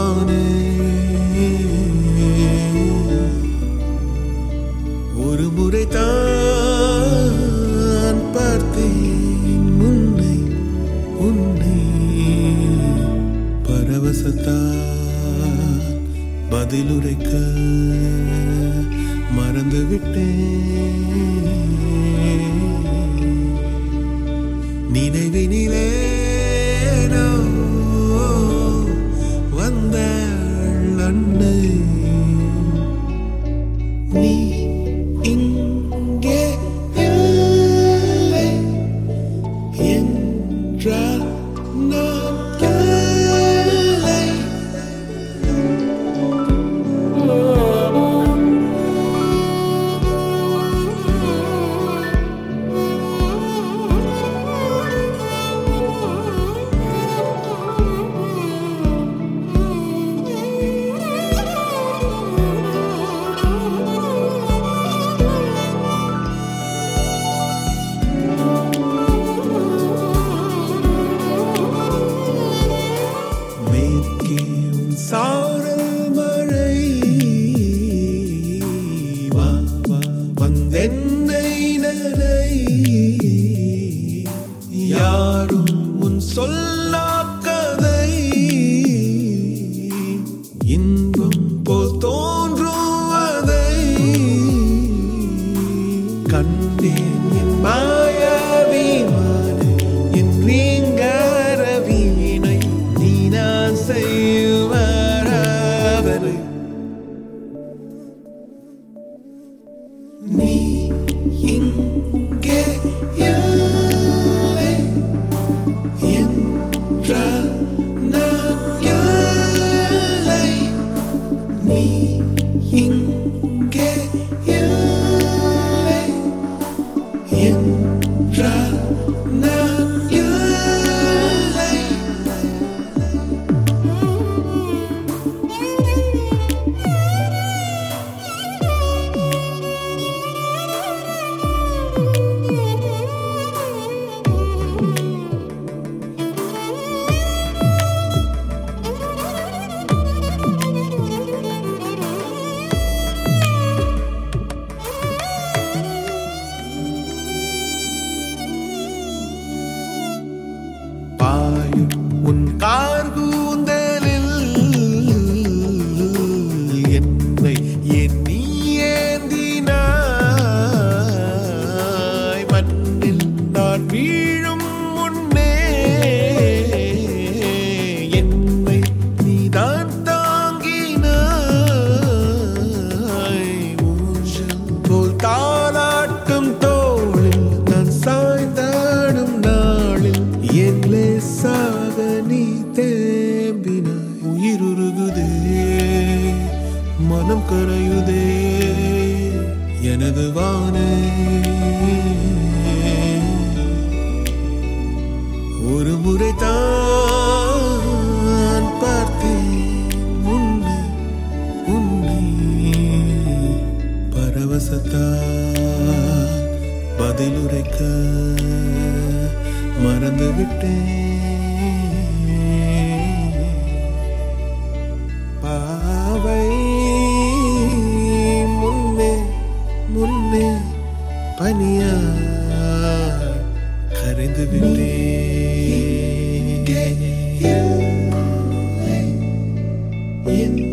வானே ஒரு முறை தான் பார்த்தேன் உன்னை உன்னை பரவசத்தான் பதிலுரைக்க மறந்து விட்டேன் நினைவினிலே நான் வந்தாள் அன்னை நீ இங்கே இல்லை என்றால் நான் இல்லை மேற்கே உன் சாரல் மழை வா வா வந்தென்னை நனை யாரும் உன் சொல்லா கதை இன்பம் போல் தோன்றுவதை கண்டேன் என் மாயாவிமான என் ரீங்கார வீணை நீ நான் செய்வாராதனை நீ இங்கே இல்லை என்றால் நான் இல்லை நீ இங்கே இல்லை என்றால் நான் இல்லை பாயும் உன் கார் கூந்தலில் என்னை என் நீ ஏந்தினாய் மண்ணில் நான் வீழும் முன்னே என்னை நீதான் தாங்கினாய் மூஞ்சல் போல் தாளாட்டும் தோளில் நான் சாய்ந்தாடும் நாளில் என் லேசாக நீ தேம்பினாய் உயிருருகுதே மனம் கரையுதே எனது வானே ஒரு முறை தான் பார்த்தேன் உன்னை உன்னை பரவசத்தான் பதிலுரைக்க மறந்து விட்டேன் பாவை முன்னே முன்னே பனியாய் கரைந்து விட்டேன் என்